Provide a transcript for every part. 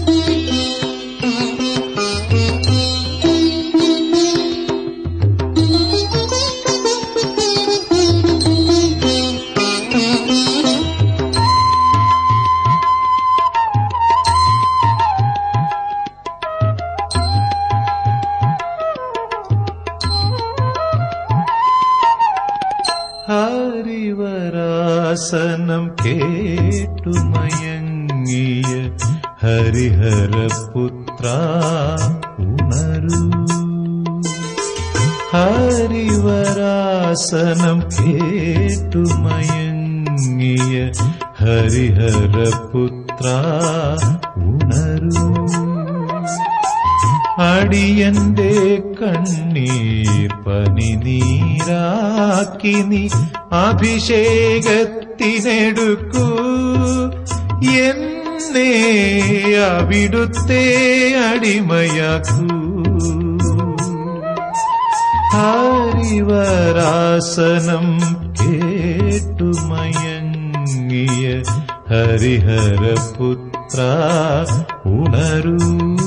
ഹരിവരാസനം കേട്ടുമയങ്ങിയ ഹരിഹരപുത്ര ഉണരൂ ഹരിവരാസനം കേട്ടുമയങ്ങിയ ഹരിഹരപുത്ര ഉണരൂ അടിയന്റെ കണ്ണീർ പനി നീരാക്കി നീ അഭിഷേകത്തിനെടുക്കൂ എന്നെ അവിടുത്തെ അടിമയാക്കൂ ഹരിവരാസനം കേട്ടുമയങ്ങിയ ഹരിഹരപുത്ര ഉണരൂ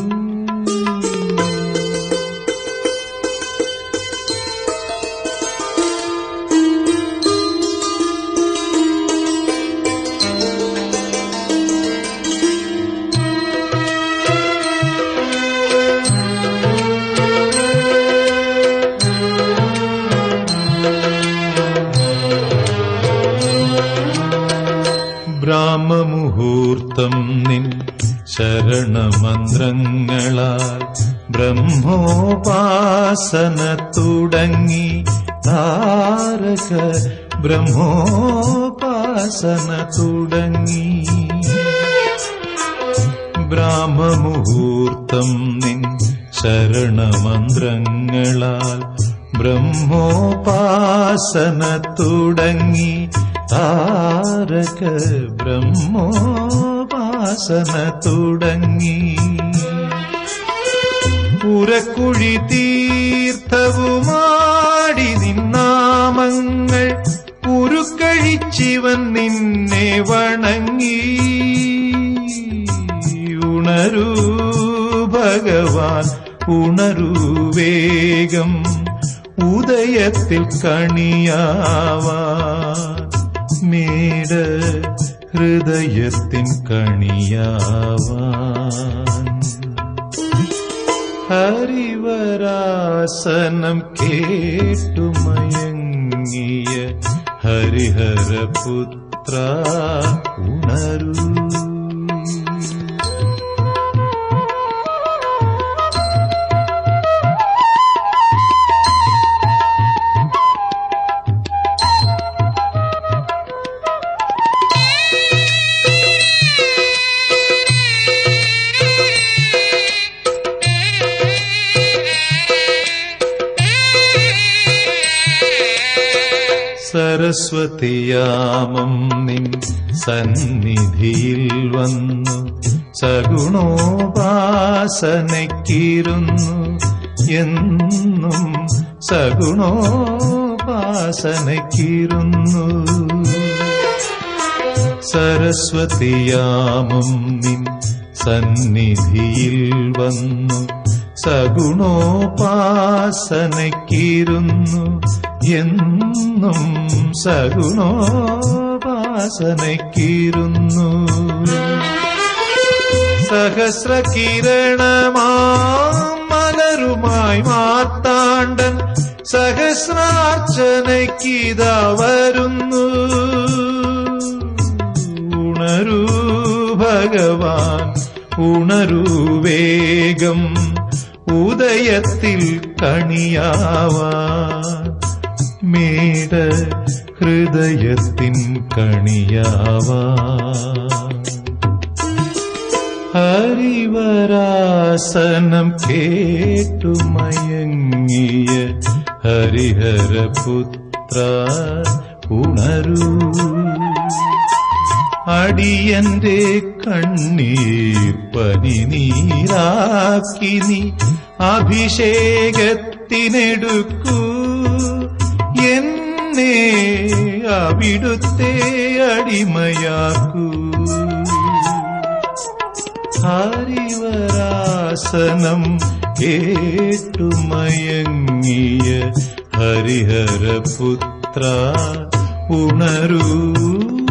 ബ്രാഹ്മമുഹൂർത്തം നിൻ ശരണമന്ത്രങ്ങളാൽ ബ്രഹ്മോപാസന തുടങ്ങി താരക ബ്രഹ്മോപാസന തുടങ്ങി ബ്രാഹ്മമുഹൂർത്തം നിൻ ശരണമന്ത്രങ്ങളാൽ ബ്രഹ്മോപാസന തുടങ്ങി താരക ബ്രഹ്മോപാസന തുടങ്ങി പുരക്കുഴി തീർത്ഥവുമാടി നിന്നാമങ്ങൾ ഉരുക്കഴിച്ചിവൻ നിന്നെ വണങ്ങി ഉണരൂ ഭഗവാൻ ഉണരൂ വേഗം ഉദയത്തിൽ കണിയാവാൻ മേട ഹൃദയത്തിൻ കണിയാവാൻ ഹരിവരാസനം കേട്ടുമയങ്ങിയ ഹരിഹരപുത്ര ഉണരൂ സരസ്വതിയാമം നിൻ സന്നിധിയിൽ വന്നു സഗുണോപാസനയ്ക്കിരുന്നു എന്നും സഗുണോപാസനയ്ക്കിരുന്നു സരസ്വതിയാമം നിൻ സന്നിധിയിൽ വന്നു സഗുണോപാസനയ്ക്കിരുന്നു എന്നും സഗുണോപാസനയ്ക്കിരുന്നു സഹസ്ര കിരണമാം മലരുമായി മാർത്താണ്ഡൻ സഹസ്രാർച്ചനയ്ക്കിതാ വരുന്നു ഉണരൂ ഭഗവാൻ ഉണരൂ വേഗം ഉദയത്തിൽ കണിയാവാൻ മേട ഹൃദയത്തിൻ കണിയാവാൻ ഹരിവരാസനം കേട്ടുമയങ്ങിയ ഹരിഹരപുത്ര ഉണരൂ അടിയന്റെ കണ്ണീർ പനി നീരാക്കി നീ അഭിഷേകത്തിനെടുക്കൂ എന്നെ അവിടുത്തെ അടിമയാക്കൂ ഹരിവരാസനം കേട്ടുമയങ്ങിയ ഹരിഹരപുത്ര ഉണരൂ